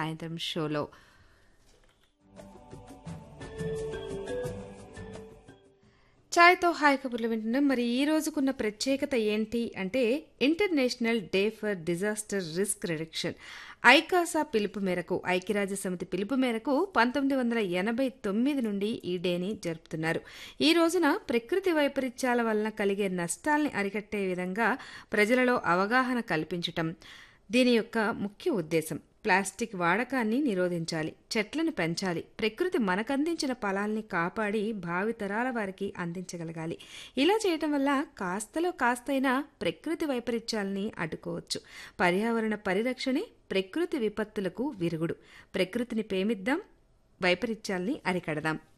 సాయంత్రం షోలో ఛాయ్తో హాయ్ కబుర్లు వింటున్నాం మరి ఈ రోజుకున్న ప్రత్యేకత ఏంటి అంటే international day for disaster risk reduction ఐకాసా పిలుపు మేరకు ఐక్యరాజ్య సమితి పిలుపు మేరకు పంతొమ్మిది వందల ఎనభై తొమ్మిది నుండి ఈ డేని జరుపుతున్నారు ఈ రోజున ప్రకృతి వైపరీత్యాల వలన కలిగే నష్టాల్ని అరికట్టే విధంగా ప్రజలలో అవగాహన కల్పించటం దీని యొక్క ముఖ్య ఉద్దేశం ప్లాస్టిక్ వాడకాన్ని నిరోధించాలి చెట్లను పెంచాలి ప్రకృతి మనకందించిన ఫలాల్ని కాపాడి భావితరాల వారికి అందించగలగాలి ఇలా చేయటం వల్ల కాస్తలో కాస్తైనా ప్రకృతి వైపరీత్యాల్ని అడ్డుకోవచ్చు పర్యావరణ పరిరక్షణే ప్రకృతి విపత్తులకు విరుగుడు ప్రకృతిని ప్రేమిద్దాం వైపరీత్యాల్ని అరికడదాం